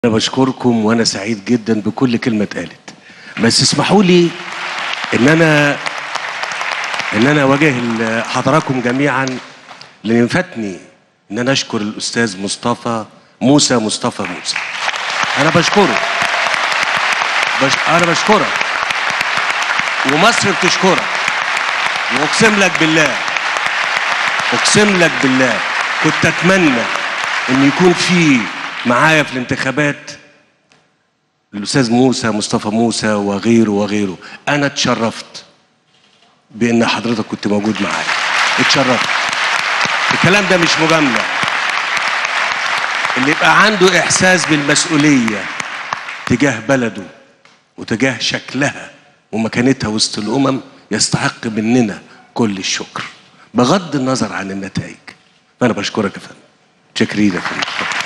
أنا بشكركم وأنا سعيد جدا بكل كلمة اتقالت بس اسمحوا لي إن أنا إن أنا أواجه ال- حضراتكم جميعا لأن فاتني إن أنا أشكر الأستاذ مصطفى موسى مصطفى موسى أنا بشكره بش... أنا بشكرك ومصر بتشكرك وأقسم لك بالله أقسم لك بالله كنت أتمنى إن يكون في معايا في الانتخابات الأستاذ موسى مصطفى موسى وغيره وغيره أنا اتشرفت بإن حضرتك كنت موجود معايا اتشرفت الكلام ده مش مجاملة اللي يبقى عنده إحساس بالمسؤولية تجاه بلده وتجاه شكلها ومكانتها وسط الأمم يستحق مننا كل الشكر بغض النظر عن النتائج فأنا بشكرك يا فندم شكرين يا فندم